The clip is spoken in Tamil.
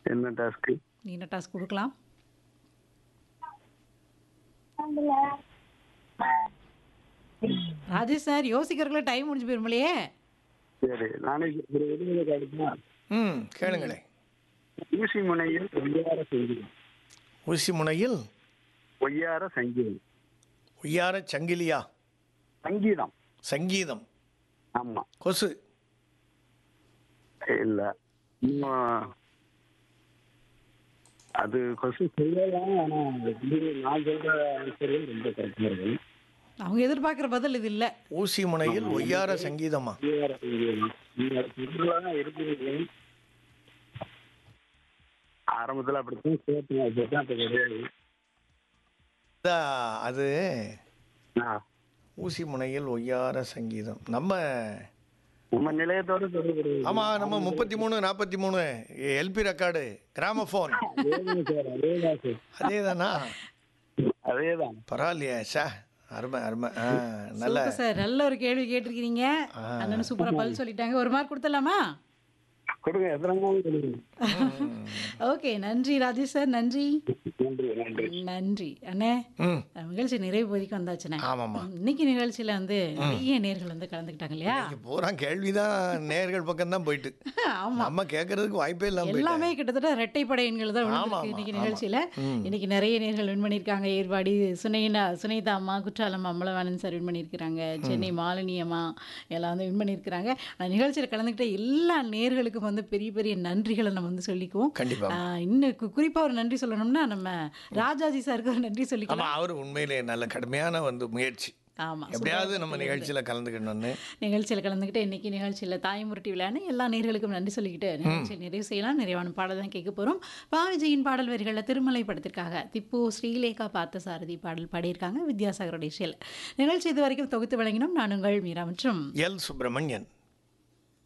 என்ன டாஸ்க்கு நீ என்ன டாஸ்க் கொடுக்கலாம் ராஜேஷ் சார் யோசிக்கிறதுக்குள்ள டைம் முடிஞ்சு போயிருமலையே சரி நாளைக்கு ஒரு விடுதலை காடுமா ம் கேளுங்களே ஊசி முனையில் ஒய்யார சங்கீதம் ஊசி முனையில் ஒய்யார சங்கீதம் உய்யார சங்கிலியா சங்கீதம் சங்கீதம் ஆமா கொசு இல்ல இன்னும் அது கொஸ்டின் சொல்லலாம் ஆனா இது நான் சொல்ற ஆன்சர் ரொம்ப கரெக்டா இருக்கும் அவங்க எதிர்பார்க்குற பதில் இது இல்லை ஊசி முனையில் ஒய்யார சங்கீதமா ஒய்யார சங்கீதம் நீங்க சொல்லலாம் இருக்குது ஆரம்பத்துல அப்படித்தான் கேட்டேன் அப்படித்தான் இப்ப கிடையாது இதா, அது ஆ. ஊசி முனையில் ஒய்யார சங்கீதம் நம்ம நம்ம நிலையத்தோட தொடர்பு ஆமா நம்ம முப்பத்தி மூணு நாற்பத்தி மூணு எல்பி ரெக்கார்டு கிராமஃபோன் அதேதான் சார் அதேதான் சார் அதே தானா அதேதான் பரவாயில்லையே சா அருமை அருமை ஆ நல்ல சூப்பர் சார் நல்ல ஒரு கேள்வி கேட்டிருக்கிறீங்க அண்ணனு சூப்பரா பதில் சொல்லிட்டாங்க ஒரு மார்க் கொடுத்துடலாமா கொடுங்க எத்தனை நாள் கொடுங்க ஓகே நன்றி ராஜேஷ் சார் நன்றி நன்றி நன்றி நன்றி அண்ணே ம் நம்ம நிகழ்ச்சி நிறைவு பகுதிக்கு வந்தாச்சுண்ணே ஆமாம்மா இன்னைக்கு நிகழ்ச்சியில வந்து நிறைய நேர்கள் வந்து கலந்துக்கிட்டாங்க இல்லையா இங்க பூரா கேள்விதான் நேர்கள் பக்கம் தான் போயிட்டு ஆமா நம்ம கேட்கறதுக்கு வாய்ப்பே இல்லாம போயிட்டு எல்லாமே கிட்டத்தட்ட ரெட்டைப்படை எண்கள் தான் ஆமா, விழுந்திருக்கு ஆமா, இன்னைக்கு ஆமா. நிகழ்ச்சியில ம். இன்னைக்கு நிறைய நேர்கள் வின் பண்ணியிருக்காங்க ஏற்பாடி சுனைனா சுனைதா அம்மா குற்றாலம் அம்பலவாணன் சார் வின் பண்ணியிருக்கிறாங்க சென்னை மாலினி அம்மா எல்லாம் வந்து வின் பண்ணியிருக்கிறாங்க அந்த நிகழ்ச்சியில் கலந்துக்கிட்ட எல்லா நேர்களுக்கும் வந்து பெரிய பெரிய நன்றிகளை நம்ம வந்து சொல்லிக்குவோம் கண்டிப்பா ஆஹ் இன்னும் கு- குறிப்பா ஒரு நன்றி சொல்லணும்னா நம்ம ராஜாஜி சாருக்கு ஒரு நன்றி சொல்லிக்கலாம் ஆமா அவர் உண்மையிலே நல்ல கடுமையான வந்து முயற்சி ஆமா எப்படியாவது நம்ம நிகழ்ச்சியில கலந்துக்கணும்னு நிகழ்ச்சியில் கலந்துக்கிட்டு இன்னைக்கு நிகழ்ச்சியில் தாய்முருட்டி விழான்னு எல்லா நேர்களுக்கும் நன்றி சொல்லிக்கிட்டு நிகழ்ச்சி நிறைவு செய்யலாம் நிறைவான பாடல் தான் கேட்க போகிறோம் பாவிஜியின் பாடல் வரிகளில் திருமலை படத்திற்காக திப்பு ஸ்ரீலேகா பார்த்த சாரதி பாடல் பாடியிருக்காங்க வித்யாசாகருடைய இசையில் நிகழ்ச்சி இது வரைக்கும் தொகுத்து வழங்கினோம் நான் உங்கள் மீரா மற்றும் எல் சுப்பிரமணியன்